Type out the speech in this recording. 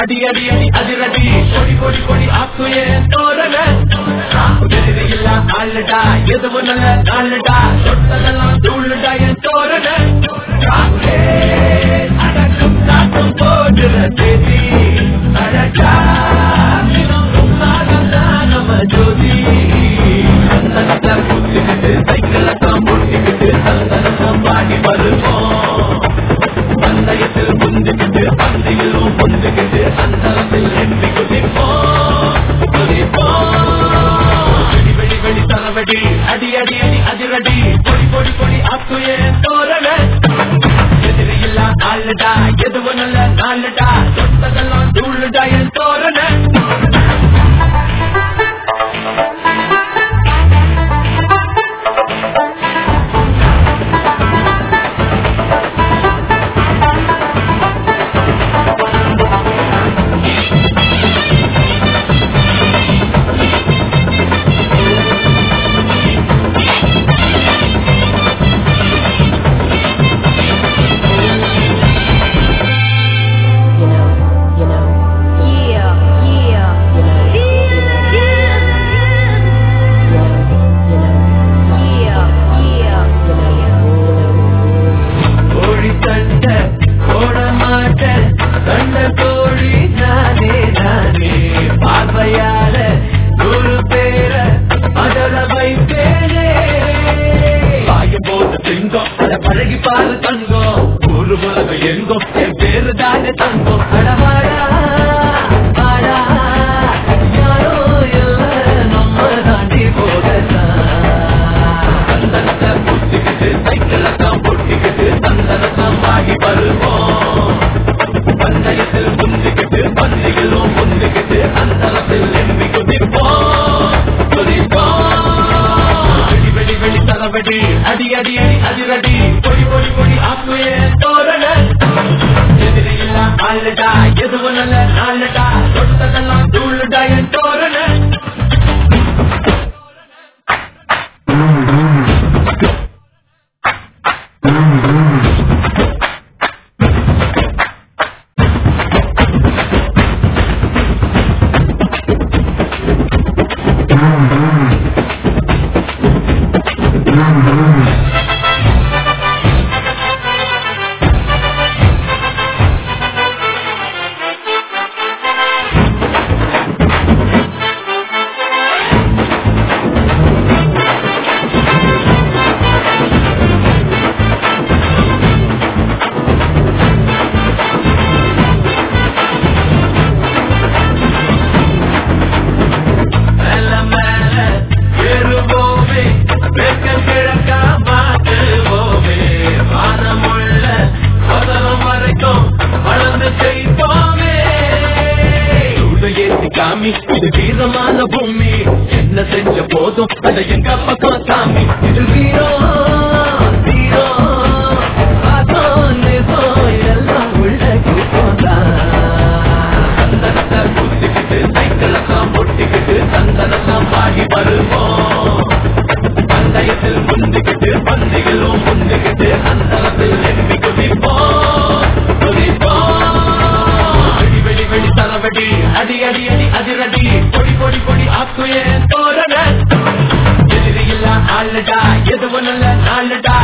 அடி அடி அடி அதிரடி கொடி கொடி கொடி ஆக்குயே தோரண எதிரி இல்ல ஆளுடா எதுவு நல்ல நாளுடா தொட்டதெல்லாம் தூளுடா என் தோரண அடக்கும் தாக்கும் போடுற தேதி அழகா நம்ம ஜோதி சந்தனத்தை புத்திக்கிட்டு சைக்கிளை தான் முட்டிக்கிட்டு சந்தனத்தை பாடி வருவோம் பந்தயத்தில் முந்துக்கிட்டு பந்தையிலும் முந்துக்கிட்டு அந்தரத்தில் எம்பி குதிப்போம் குதிப்போம் வெடி வெடி வெடி தளவடி அடி அடி அடி அதிரடி பொடி பொடி பொடி ஆக்குயே தோரண எதிரி இல்ல ஆளுடா எதுவு நல்ல நாளுடா தொட்டதெல்லாம் தூளுடா என் தோரண you know, you know, Yeah, yeah. you know, Yeah, you know, you know, yeah, yeah. you know, you know. கோழி தண்ட போட மாட்டேன் கண்ட கோழி நானே நானே பார்வையால ஒரு பேர மதர வைப்பேனே பாயும் போது திங்கம் அத பழகி பாரு தங்கம் ஒரு உலகம் எங்கும் என் பேரு தானே தங்கம் அடவாடா வாடா யாரோ இல்ல நம்ம தாண்டி போகத்தான் சந்தனத்தை புத்திக்கிட்டு சைக்கிளை தான் பொட்டிக்கிட்டு சந்தனத்தை வாங்கி வருவோம் பந்தயத்தில் முந்திக்கிட்டு பந்தியிலும் முந்திக்கிட்டு அந்தரத்தில் எம்பி குதிப்போம் குதிப்போம் வெடி வெடி வெடி தளவடி அடி அடி அடி அதிரடி பொடி பொடி பொடி ஆக்குயே தோரண எதிரி இல்ல ஆளுடா எதுவு நல்ல நாளுடா தொட்டதெல்லாம் தூளுடா என் தோரண மேல மேல ஏறுவோமே வெக்க கிழக்கா மாற்றுவோமே வானமுள்ள பதனம் வரைக்கும் வளர்ந்து செய்வோமே சூடு ஏத்தி காமி இது வீரமான பூமி என்ன செஞ்ச போதும் அதை எங்க பக்கம் சாமி இது வீரம் வீரம் அதோம் நிஜம் இதெல்லாம் உள்ள கிட்டோம்தான் சந்தனத்தை குத்திக்கிட்டு சைக்கிளை தான் பொட்டிக்கிட்டு சந்தனத்தான் பாடி வருவோம் பந்தயத்தில் முந்திக்கிட்டு பந்தியிலும் முந்திக்கிட்டு அந்தரத்தில் எம்பி குதிப்போம் குதிப்போம் வெடி வெடி வெடி தளவடி அடி அடி அடி அதிரடி பொடி பொடி பொடி ஆக்குயே தோரண எதிரி இல்ல ஆளுடா எதுவு நல்ல நாளுடா